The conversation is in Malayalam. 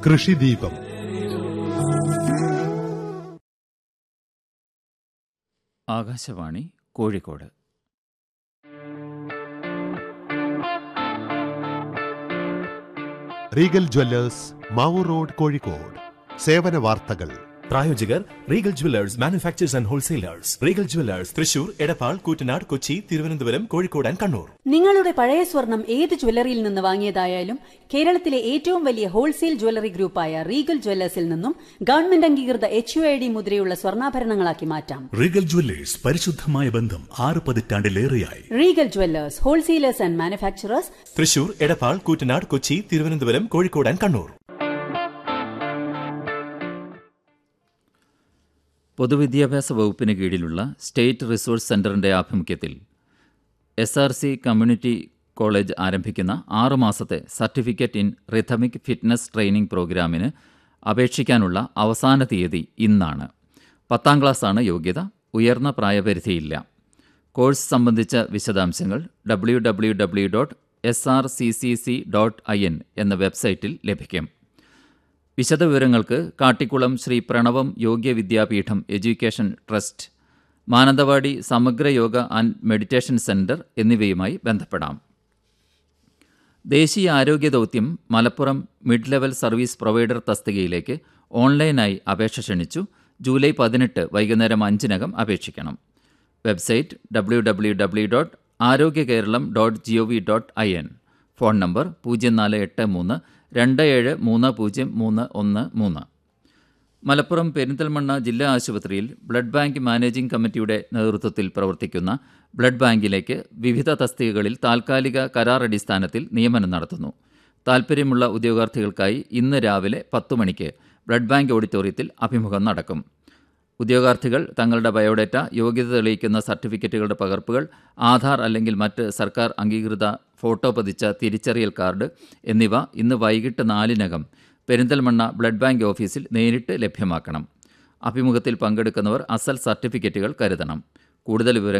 കൃഷിദീപം Akashvani Kozhikode Regal Jewellers Mavoor Road Kozhikode സേവന വാർത്തകൾ പ്രായോജകർ Regal Jewellers manufacturers and wholesalers Regal Jewellers Thrissur Edappal Koottanad Kochi Thiruvananthapuram Kozhikode and Kannur നിങ്ങളുടെ പഴയ സ്വർണം ഏത് ജ്വല്ലറിയിൽ നിന്ന് വാങ്ങിയതായാലും കേരളത്തിലെ ഏറ്റവും വലിയ ഹോൾസെയിൽ ജ്വല്ലറി ഗ്രൂപ്പായ റീഗൽ ജ്വല്ലേഴ്സിൽ നിന്നും ഗവൺമെന്റ് അംഗീകൃത എച്ച് യു ഐ ഡി മുദ്രയുള്ള സ്വർണ്ണാഭരണങ്ങളാക്കി മാറ്റാം റീഗൽ ജ്വല്ലേഴ്സ് പരിശുദ്ധമായ ബന്ധം ആറ് പതിറ്റാണ്ടിലേറെയായി Regal Jewellers wholesalers and manufacturers Thrissur Edappal Koottanad Kochi Thiruvananthapuram Kozhikode and Kannur പൊതുവിദ്യാഭ്യാസ വകുപ്പിന് കീഴിലുള്ള സ്റ്റേറ്റ് റിസോഴ്സ് സെന്ററിന്റെ ആഭിമുഖ്യത്തിൽ S R C community college ആരംഭിക്കുന്ന ആറ് മാസത്തെ certificate in rhythmic fitness training പ്രോഗ്രാമിന് അപേക്ഷിക്കാനുള്ള അവസാന തീയതി ഇന്നാണ് പത്താം ക്ലാസ്സാണ് യോഗ്യത ഉയർന്ന പ്രായപരിധിയില്ല കോഴ്സ് സംബന്ധിച്ച വിശദാംശങ്ങൾ W W W dot S R C C C dot I N എന്ന വെബ്സൈറ്റിൽ ലഭിക്കും വിശദവിവരങ്ങൾക്ക് Kattikkulam Sri Pranavam Yogya Vidyapeedham education trust Mananthavady Samagra Yoga and meditation centre എന്നിവയുമായി ബന്ധപ്പെടാം ദേശീയ ആരോഗ്യ ദൗത്യം Malappuram mid level service provider തസ്തികയിലേക്ക് ഓൺലൈനായി അപേക്ഷ ക്ഷണിച്ചു ജൂലൈ പതിനെട്ട് വൈകുന്നേരം അഞ്ചിനകം അപേക്ഷിക്കണം website W W W dot Arogya Keralam dot G O V dot I N phone number പൂജ്യം നാല് എട്ട് മൂന്ന് രണ്ട് ഏഴ് മൂന്ന് പൂജ്യം മൂന്ന് ഒന്ന് മൂന്ന് മലപ്പുറം പെരിന്തൽമണ്ണ ജില്ലാ ആശുപത്രിയിൽ ബ്ലഡ് ബാങ്ക് മാനേജിംഗ് കമ്മിറ്റിയുടെ നേതൃത്വത്തിൽ പ്രവർത്തിക്കുന്ന ബ്ലഡ് ബാങ്കിലേക്ക് വിവിധ തസ്തികകളിൽ താൽക്കാലിക കരാർ അടിസ്ഥാനത്തിൽ നിയമനം നടത്തുന്നു താൽപ്പര്യമുള്ള ഉദ്യോഗാർത്ഥികൾക്കായി ഇന്ന് രാവിലെ പത്തു മണിക്ക് ബ്ലഡ് ബാങ്ക് ഓഡിറ്റോറിയത്തിൽ അഭിമുഖം നടക്കും ഉദ്യോഗാർത്ഥികൾ തങ്ങളുടെ ബയോഡേറ്റ യോഗ്യത തെളിയിക്കുന്ന സർട്ടിഫിക്കറ്റുകളുടെ പകർപ്പുകൾ ആധാർ അല്ലെങ്കിൽ മറ്റ് സർക്കാർ അംഗീകൃത ഫോട്ടോ പതിച്ച തിരിച്ചറിയൽ കാർഡ് എന്നിവ ഇന്ന് വൈകിട്ട് നാലിനകം പെരിന്തൽമണ്ണ ബ്ലഡ് ബാങ്ക് ഓഫീസിൽ നേരിട്ട് ലഭ്യമാക്കണം അഭിമുഖത്തിൽ പങ്കെടുക്കുന്നവർ അസൽ സർട്ടിഫിക്കറ്റുകൾ കരുതണം കൂടുതൽ വിവരങ്ങൾ